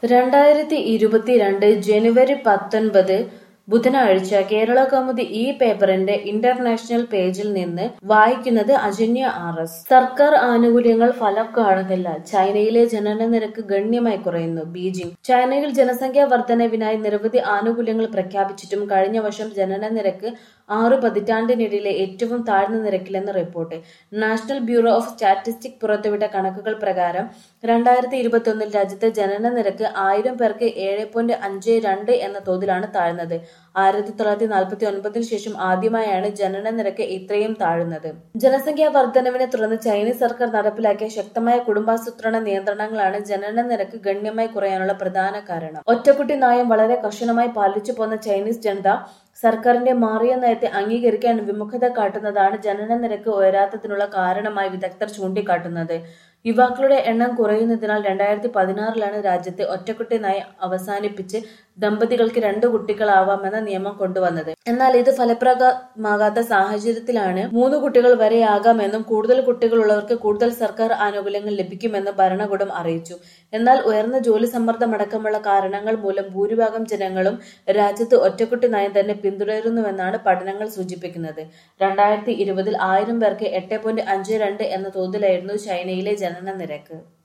രണ്ടായിരത്തി ഇരുപത്തിരണ്ട് ജനുവരി പത്തൊൻപത് ബുധനാഴ്ച കേരള കൗമുദി ഈ പേപ്പറിന്റെ ഇന്റർനാഷണൽ പേജിൽ നിന്ന് വായിക്കുന്നത് അജന്യ ആർ എസ് സർക്കാർ ആനുകൂല്യങ്ങൾ ഫലം കാണുന്നില്ല ചൈനയിലെ ജനന നിരക്ക് ഗണ്യമായി കുറയുന്നു ബീജിംഗ് ചൈനയിൽ ജനസംഖ്യാ വർധനവിനായി നിരവധി ആനുകൂല്യങ്ങൾ പ്രഖ്യാപിച്ചിട്ടും കഴിഞ്ഞ വർഷം ജനന നിരക്ക് ആറു പതിറ്റാണ്ടിനിടയിലെ ഏറ്റവും താഴ്ന്ന നിരക്കിലെന്ന് report national bureau of statistic പുറത്തുവിട്ട കണക്കുകൾ പ്രകാരം രണ്ടായിരത്തി ഇരുപത്തിയൊന്നിൽ രാജ്യത്തെ ജനന നിരക്ക് ആയിരം പേർക്ക് ഏഴ് പോയിന്റ് അഞ്ച് രണ്ട് എന്ന തോതിലാണ് താഴ്ന്നത് ആയിരത്തി തൊള്ളായിരത്തി നാൽപ്പത്തി ഒൻപതിനു ശേഷം ആദ്യമായാണ് ജനന നിരക്ക് ഇത്രയും താഴുന്നത് ജനസംഖ്യാ വർധനവിനെ തുടർന്ന് ചൈനീസ് സർക്കാർ നടപ്പിലാക്കിയ ശക്തമായ കുടുംബാസൂത്രണ നിയന്ത്രണങ്ങളാണ് ജനന നിരക്ക് ഗണ്യമായി കുറയാനുള്ള പ്രധാന കാരണം ഒറ്റക്കുട്ടി നയം വളരെ കർശനമായി പാലിച്ചു പോന്ന ചൈനീസ് ജനത സർക്കാരിന്റെ മാറിയ നയത്തെ അംഗീകരിക്കാൻ വിമുഖത കാട്ടുന്നതാണ് ജനന നിരക്ക് ഉയരാത്തതിനുള്ള കാരണമായി വിദഗ്ധർ ചൂണ്ടിക്കാട്ടുന്നത് യുവാക്കളുടെ എണ്ണം കുറയുന്നതിനാൽ രണ്ടായിരത്തി പതിനാറിലാണ് രാജ്യത്തെ ഒറ്റക്കുട്ടി നയം അവസാനിപ്പിച്ച് ദമ്പതികൾക്ക് രണ്ട് കുട്ടികളാവാമെന്ന നിയമം കൊണ്ടുവന്നത് എന്നാൽ ഇത് ഫലപ്രദമാകാത്ത സാഹചര്യത്തിലാണ് മൂന്ന് കുട്ടികൾ വരെയാകാമെന്നും കൂടുതൽ കുട്ടികളുള്ളവർക്ക് കൂടുതൽ സർക്കാർ ആനുകൂല്യങ്ങൾ ലഭിക്കുമെന്നും ഭരണകൂടം അറിയിച്ചു എന്നാൽ ഉയർന്ന ജോലി സമ്മർദ്ദമടക്കമുള്ള കാരണങ്ങൾ മൂലം ഭൂരിഭാഗം ജനങ്ങളും രാജ്യത്ത് ഒറ്റക്കുട്ടി നയം തന്നെ പിന്തുടരുന്നുവെന്നാണ് പഠനങ്ങൾ സൂചിപ്പിക്കുന്നത് രണ്ടായിരത്തി ഇരുപതിൽ ആയിരം പേർക്ക് എട്ട് പോയിന്റ് അഞ്ച് രണ്ട് എന്ന തോതിലായിരുന്നു ചൈനയിലെ ജനന നിരക്ക്